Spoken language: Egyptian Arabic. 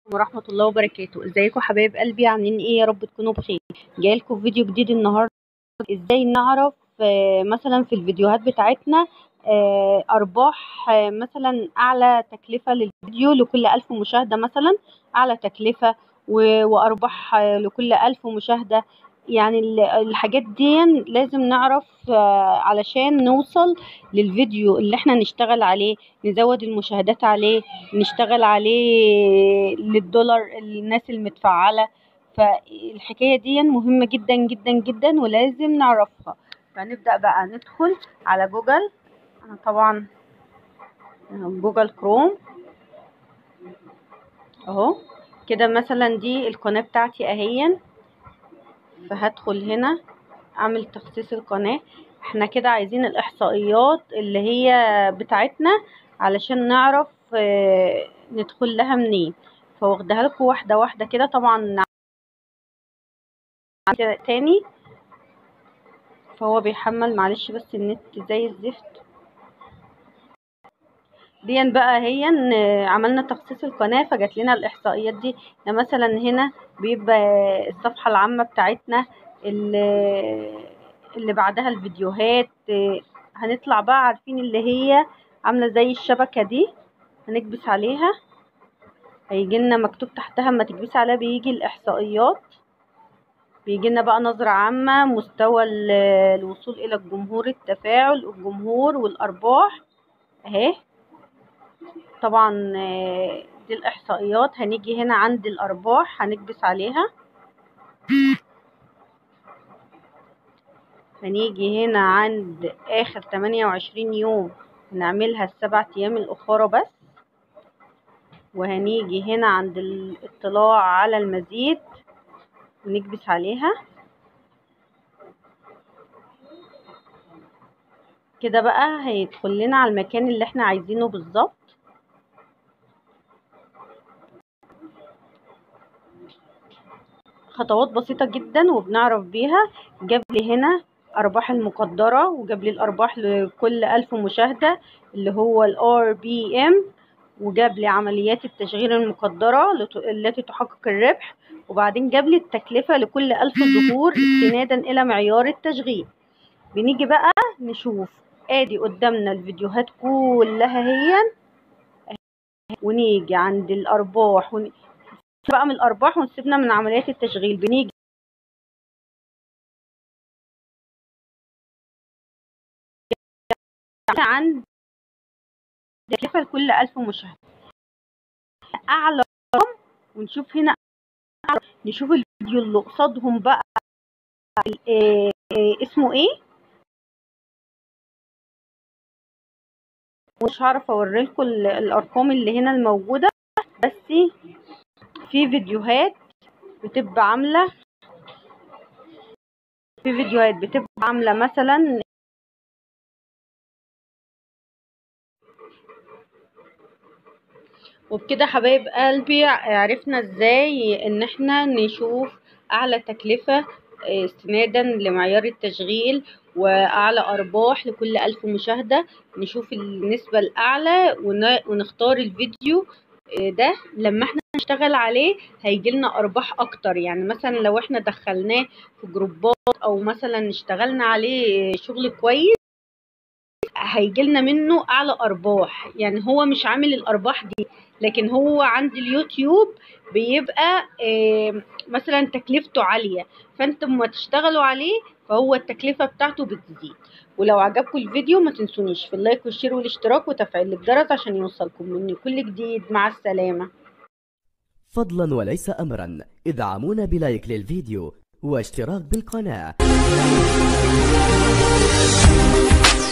ورحمة الله وبركاته ازيكم حبايب قلبي عاملين ايه يا رب تكونوا بخير جايلكم فيديو جديد النهاردة ازاي نعرف آه، مثلا في الفيديوهات بتاعتنا آه، ارباح آه، مثلا اعلى تكلفة للفيديو لكل الف مشاهدة مثلا اعلى تكلفة و- وارباح آه، لكل الف مشاهدة يعني ال- الحاجات دي لازم نعرف آه، علشان نوصل للفيديو اللي احنا نشتغل عليه نزود المشاهدات عليه نشتغل عليه للدولار الناس المتفعلة فالحكاية دي مهمة جدا جدا جدا ولازم نعرفها فنبدأ بقى ندخل على جوجل أنا طبعا جوجل كروم اهو كده مثلا دي القناة بتاعتي اهيا فهدخل هنا اعمل تخصيص القناة احنا كده عايزين الاحصائيات اللي هي بتاعتنا علشان نعرف آه، ندخل لها منين فواخدها لكم واحدة واحدة كده طبعا كده تاني فهو بيحمل معلش بس النت زي الزفت دي بقى هي إن عملنا تخصيص القناة فجات لنا الإحصائيات دي يعني مثلا هنا بيبقى الصفحة العامة بتاعتنا اللي, اللي بعدها الفيديوهات هنطلع بقى عارفين اللي هي عاملة زي الشبكة دي هنكبس عليها هيجي لنا مكتوب تحتها اما تكبس عليها بيجي الإحصائيات بيجي لنا بقى نظرة عامة مستوى ال- الوصول إلى الجمهور التفاعل الجمهور والأرباح أهي طبعا آه، دي الإحصائيات هنيجي هنا عند الأرباح هنكبس عليها هنيجي هنا عند آخر 28 يوم هنعملها السبع أيام الأخرى بس وهنيجي هنا عند الاطلاع على المزيد ونكبس عليها كده بقى هيدخل لنا على المكان اللي احنا عايزينه بالظبط خطوات بسيطة جدا وبنعرف بيها جاب لي هنا أرباح المقدرة وجاب لي الأرباح لكل ألف مشاهدة اللي هو ال RBM وجاب لي عمليات التشغيل المقدرة لت- التي تحقق الربح وبعدين جاب لي التكلفة لكل ألف ظهور استنادا إلى معيار التشغيل بنيجي بقى نشوف ادي قدامنا الفيديوهات كلها هي ونيجي عند الأرباح ون... بقى من الأرباح ونسيبنا من عمليات التشغيل بنيجي عند تكلفة لكل ألف مشاهدة أعلى رقم ونشوف هنا أعلى نشوف الفيديو اللي قصادهم بقى إيه إيه اسمه ايه مش هعرف اوريلكم ال- الارقام اللي هنا الموجودة بس في فيديوهات بتبقى عاملة في فيديوهات بتبقى عاملة مثلا وبكده حبايب قلبي عرفنا ازاي ان احنا نشوف اعلى تكلفة آه، استنادا لمعيار التشغيل واعلى ارباح لكل الف مشاهدة نشوف النسبة الاعلى ون- ونختار الفيديو آه، ده لما احنا نشتغل عليه هيجيلنا ارباح اكتر يعني مثلا لو احنا دخلناه في جروبات او مثلا اشتغلنا عليه شغل كويس هيجيلنا منه اعلى ارباح يعني هو مش عامل الارباح دي لكن هو عند اليوتيوب بيبقى آه، مثلا تكلفته عالية فانت لما تشتغلوا عليه فهو التكلفة بتاعته بتزيد ولو عجبكم الفيديو ما تنسونيش في اللايك والشير والاشتراك وتفعيل الجرس عشان يوصلكم مني كل جديد مع السلامة فضلا وليس أمرا ادعمونا بلايك للفيديو واشتراك بالقناة